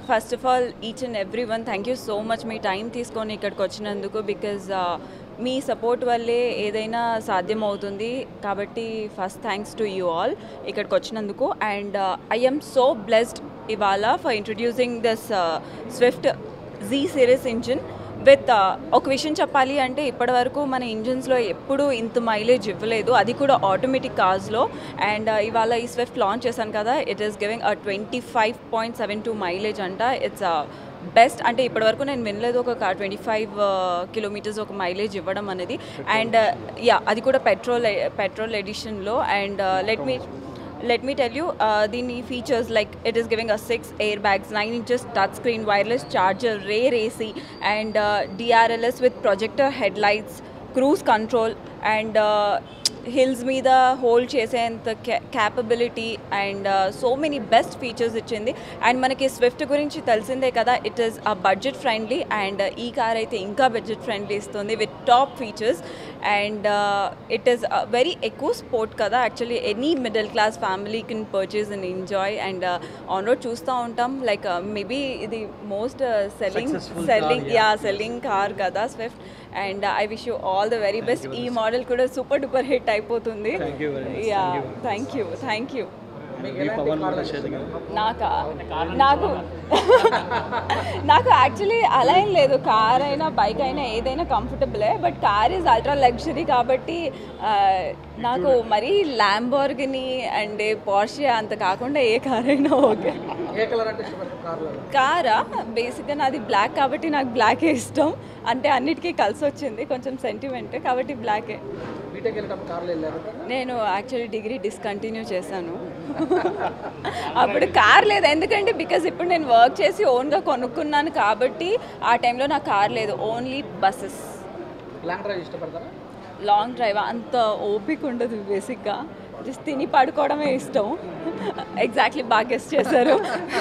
First of all each and every one thank you so much మీ time తీసుకొని ఇక్కడికి వచ్చినందుకు బికాజ్ మీ సపోర్ట్ వల్లే ఏదైనా సాధ్యం అవుతుంది కాబట్టి first thanks to you all ఇక్కడికి వచ్చినందుకు and I am so blessed ఇవాళ for introducing this Swift G series engine with ఒక విషయం చెప్పాలి అంటే ఇప్పటివరకు మన ఇంజిన్స్లో ఎప్పుడూ ఇంత మైలేజ్ ఇవ్వలేదు అది కూడా ఆటోమేటిక్ కార్స్లో అండ్ ఇవాళ ఈ స్విఫ్ట్ లాంచ్ చేశాను కదా it is giving a twenty five point seven two mileage అంట ఇట్స్ బెస్ట్ అంటే ఇప్పటివరకు నేను వినలేదు ఒక కార్ ట్వంటీ ఫైవ్ కిలోమీటర్స్ ఒక మైలేజ్ ఇవ్వడం అనేది అండ్ యా అది కూడా పెట్రోల్ పెట్రోల్ ఎడిషన్లో and let me let me tell you uh, దీని features like it is giving a six airbags nine inches touch screen wireless charger rear AC and DRLs with projector headlights cruise control and hills మీద hold చేసేంత capability and so many best features ఇచ్చింది and మనకి Swift గురించి తెలిసిందే కదా it is a budget friendly and ఈ car అయితే ఇంకా బడ్జెట్ ఫ్రెండ్లీ ఇస్తుంది with top features and it is very ఎక్కువ స్పోర్ట్ కదా actually any middle class family can purchase and enjoy and on road చూస్తూ ఉంటాం లైక్ మేబీ ఇది most selling Successful car, selling yeah. Yeah selling car కదా Swift and I wish you all the very best ఈ model కూడా super duper hit అయిపోతుంది Thank you very much. Yeah Thank you. Thank you thank you మీ పవన్ ప్రశాంత్ గారు నాకా నాకు నాకు actually అలా ఏం లేదు కార్ అయినా బైక్ అయినా ఏదైనా కంఫర్టబులే but car is ultra luxury కాబట్టి ఆ, నాకు మరీ ల్యాంబోర్గిని అండ్ పోర్షియా అంత కాకుండా ఏ కార్ అయినా ఓకే ఏ కలర్ అంటే ఇష్టపడతారు కార్లో కారా బేసిక్గా నాది బ్లాక్ కాబట్టి నాకు బ్లాకే ఇష్టం అంటే అన్నిటికీ కలిసి వచ్చింది కొంచెం సెంటిమెంట్ కాబట్టి బ్లాకే బీటెక్ వెళ్ళేటప్పుడు కార్లో వెళ్ళారు నేను యాక్చువల్లీ డిగ్రీ డిస్కంటిన్యూ చేశాను అప్పుడు కార్ లేదు ఎందుకంటే బికాజ్ ఇప్పుడు నేను వర్క్ చేసి ఓన్గా కొనుక్కున్నాను కాబట్టి ఆ టైంలో నాకు కార్ లేదు ఓన్లీ బస్సెస్ లాంగ్ డ్రైవ్ ఇష్టపడతారా లాంగ్ డ్రైవ్ అంత ఓపిక ఉండదు బేసిక్గా జస్ట్ తిని పడుకోవడమే ఇష్టం ఎగ్జాక్ట్లీ బాగా గెస్ట్ చేశారు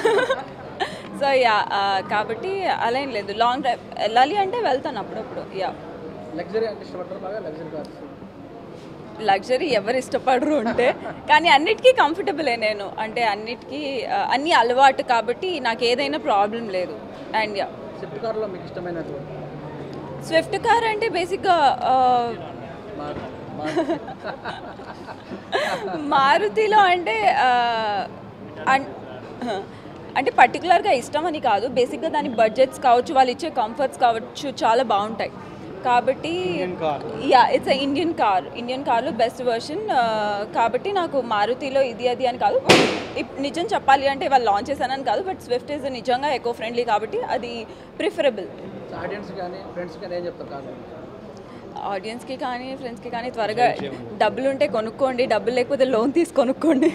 సో యా కాబట్టి అలా ఏం లేదు లాంగ్ డ్రైవ్ వెళ్ళాలి అంటే వెళ్తాను అప్పుడప్పుడు యా లగ్జరీ అంటే ఇష్టపడతారు బాగా లగ్జరీ కార్స్ లగ్జరీ ఎవరు ఇష్టపడరు అంటే కానీ అన్నిటికీ కంఫర్టబులే నేను అంటే అన్నిటికీ ఆ, అన్నీ అలవాటు కాబట్టి నాకు ఏదైనా ప్రాబ్లం లేదు అండ్ యా స్విఫ్ట్ కార్లో మీకు ఇష్టమైనటువంటి స్విఫ్ట్ కార్ అంటే బేసిక్గా ఆ, మారు- మారుతిలో అంటే ఆ, అన్- అంటే పర్టికులర్గా ఇష్టం అని కాదు బేసిక్గా దాని బడ్జెట్స్ కావచ్చు వాళ్ళు ఇచ్చే కంఫర్ట్స్ కావచ్చు చాలా బాగుంటాయి కాబట్టి yeah it's Indian car Indian కార్లో బెస్ట్ వర్షన్ కాబట్టి నాకు మారుతిలో ఇది అది అని కాదు ఇప్- నిజం చెప్పాలి అంటే వాళ్ళు లాంచ్ చేశానని కాదు బట్ స్విఫ్ట్ ఇస్ నిజంగా ఎకో ఫ్రెండ్లీ కాబట్టి అది ప్రిఫరబుల్ ఆడియన్స్ కానీ ఫ్రెండ్స్ కానీ ఏం చెప్తారు కార్లో ఆడియన్స్కి కానీ ఫ్రెండ్స్కి కానీ త్వరగా డబ్బులు ఉంటే కొనుక్కోండి డబ్బులు లేకపోతే లోన్ తీసి కొనుక్కోండి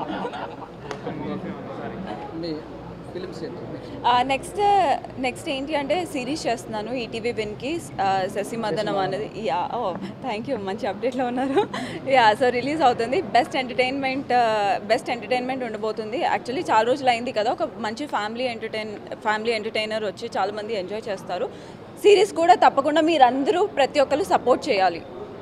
మీ ఫిలిమ్స్ ఏంటి నెక్స్ట్ నెక్స్ట్ ఏంటి అంటే సిరీస్ చేస్తున్నాను ఈటీవీ విన్కి శశి మదనం అనేది యా ఓ థ్యాంక్ యూ మంచి అప్డేట్లో ఉన్నారు యా సో రిలీజ్ అవుతుంది బెస్ట్ ఎంటర్టైన్మెంట్ బెస్ట్ ఎంటర్టైన్మెంట్ ఉండబోతుంది యాక్చువల్లీ చాలా రోజులు అయింది కదా ఒక మంచి ఫ్యామిలీ ఎంటర్టైన్ ఫ్యామిలీ ఎంటర్టైనర్ వచ్చి చాలామంది ఎంజాయ్ చేస్తారు సిరీస్ కూడా తప్పకుండా మీరందరూ ప్రతి ఒక్కరు సపోర్ట్ చేయాలి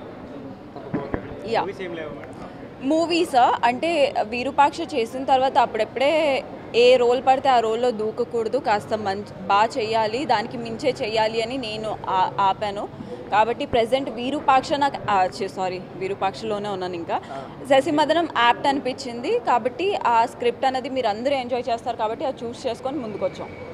యా మూవీస్ అంటే విరూపాక్ష చేసిన తర్వాత అప్పుడెప్పుడే ఏ రోల్ పడితే ఆ రోల్లో దూకకూడదు కాస్త మంచి బాగా చెయ్యాలి దానికి మించే చెయ్యాలి అని నేను ఆ- ఆపాను కాబట్టి ప్రజెంట్ విరూపాక్ష నాకు సారీ విరూపాక్షలోనే ఉన్నాను ఇంకా శశిమదనం యాప్ట్ అనిపించింది కాబట్టి ఆ స్క్రిప్ట్ అనేది మీరు అందరూ ఎంజాయ్ చేస్తారు కాబట్టి అది చూస్ చేసుకొని ముందుకు వచ్చాం